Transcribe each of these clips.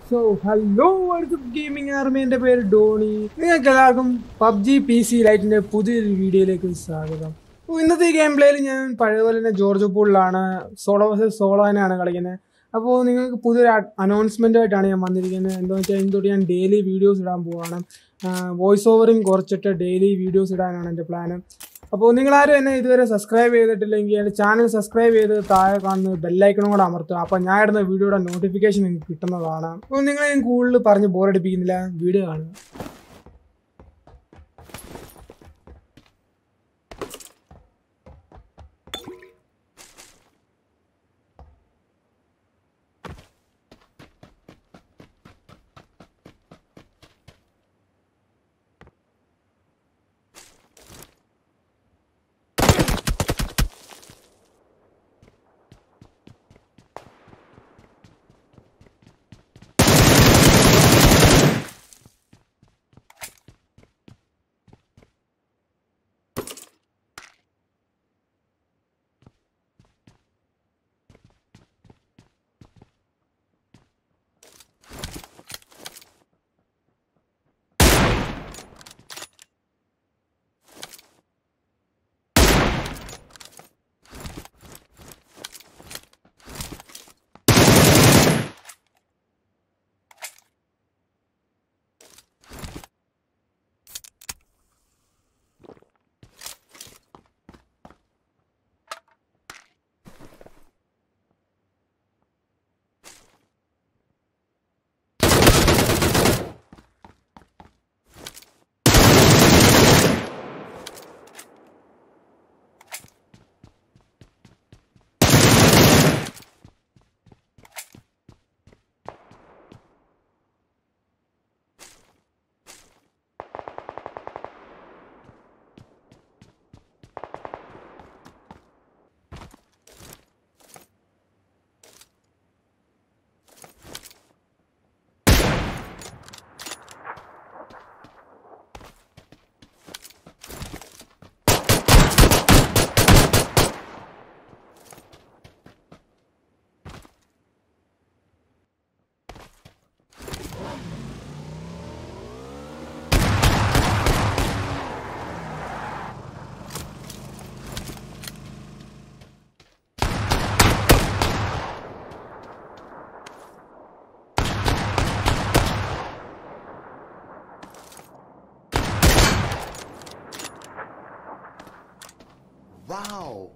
So hello welcome gaming army എൻ്റെ പേര് ഡോണി നിങ്ങൾക്ക് എല്ലാവർക്കും പബ്ജി പി സി ലൈറ്റിൻ്റെ പുതിയൊരു വീഡിയോയിലേക്ക് സ്വാഗതം അപ്പോൾ ഇന്നത്തെ ഈ ഗെയിം പ്ലേയിൽ ഞാൻ പഴയപോലെ തന്നെ ജോർജ് പൂളിലാണ് സോളോ വേഴ്സസ് സോളോ തന്നെയാണ് കളിക്കുന്നത് അപ്പോൾ നിങ്ങൾക്ക് പുതിയൊരു അനൗൺസ്മെൻ്റ് ആയിട്ടാണ് ഞാൻ വന്നിരിക്കുന്നത് എന്താണെന്ന് വെച്ചാൽ ഇന്നത്തോട്ട് ഞാൻ ഡെയിലി വീഡിയോസ് ഇടാൻ പോവാണ് വോയിസ് ഓവറിങ് കുറച്ചിട്ട് ഡെയിലി വീഡിയോസ് ഇടാനാണ് എൻ്റെ പ്ലാന് അപ്പോൾ നിങ്ങളാരും എന്നെ ഇതുവരെ സബ്സ്ക്രൈബ് ചെയ്തിട്ടില്ലെങ്കിൽ എൻ്റെ ചാനൽ സബ്സ്ക്രൈബ് ചെയ്ത് താഴെ കാണുന്ന ബെല്ലൈക്കണും കൂടെ അമർത്തുക അപ്പോൾ ഞാൻ ഇടുന്ന വീഡിയോയുടെ നോട്ടിഫിക്കേഷൻ നിങ്ങൾക്ക് കിട്ടുന്നതാണ് അപ്പോൾ നിങ്ങളെ ഞാൻ കൂടുതൽ പറഞ്ഞ് ബോറടിപ്പിക്കുന്നില്ല വീഡിയോ കാണുക Wow!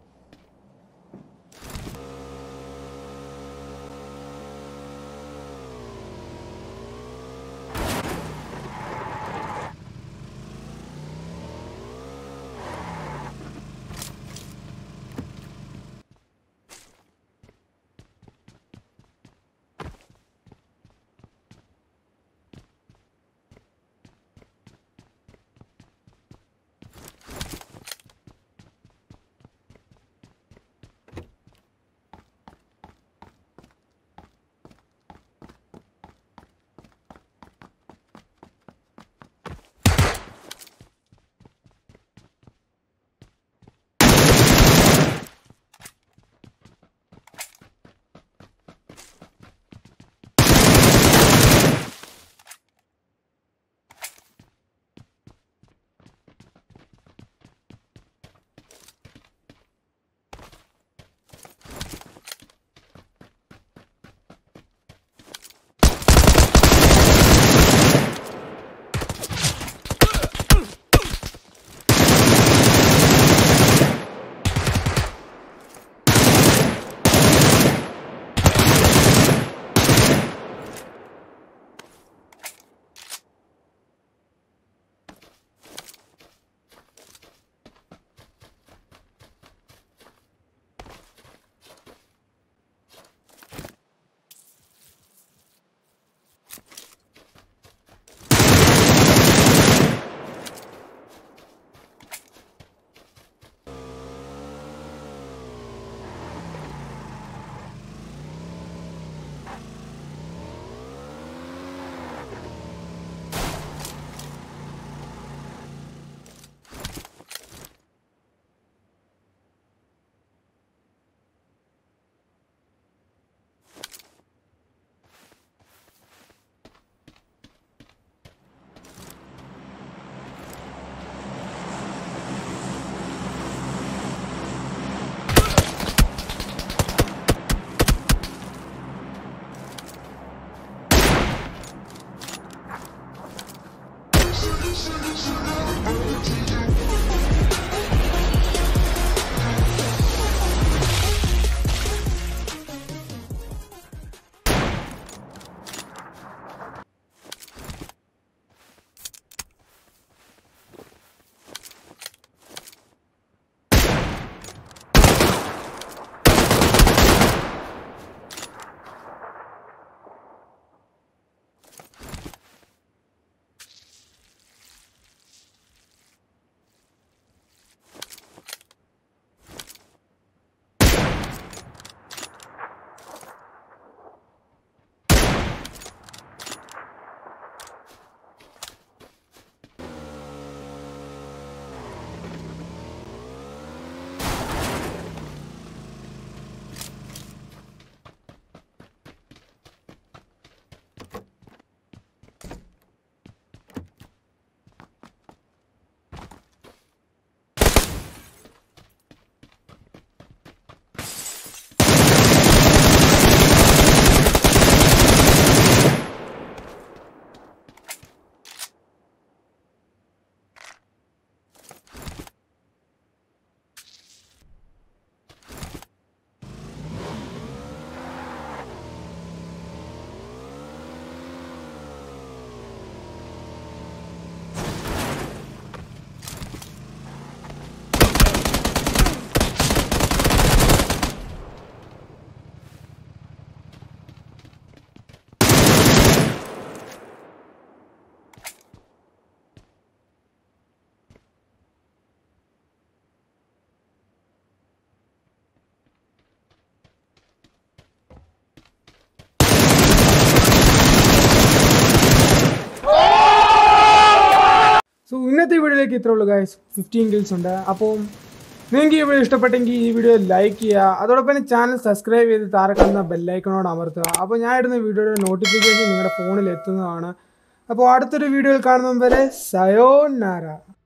സോ ഇന്നത്തെ വീഡിയോയിലേക്ക് ഇത്രേ ഉള്ളൂ ഗൈസ് ഫിഫ്റ്റീൻ കിൽസ് ഉണ്ട് അപ്പോൾ നിങ്ങൾക്ക് ഈ വീഡിയോ ഇഷ്ടപ്പെട്ടെങ്കിൽ ഈ വീഡിയോ ലൈക്ക് ചെയ്യുക അതോടൊപ്പം തന്നെ ചാനൽ സബ്സ്ക്രൈബ് ചെയ്ത് താഴെ കാണുന്ന ബെല്ലൈക്കണോട് അമർത്തുക അപ്പോൾ ഞാൻ ഇടുന്ന വീഡിയോയുടെ നോട്ടിഫിക്കേഷൻ നിങ്ങളുടെ ഫോണിൽ എത്തുന്നതാണ് അപ്പോൾ അടുത്തൊരു വീഡിയോയിൽ കാണുന്നതും വരെ സയോ നാര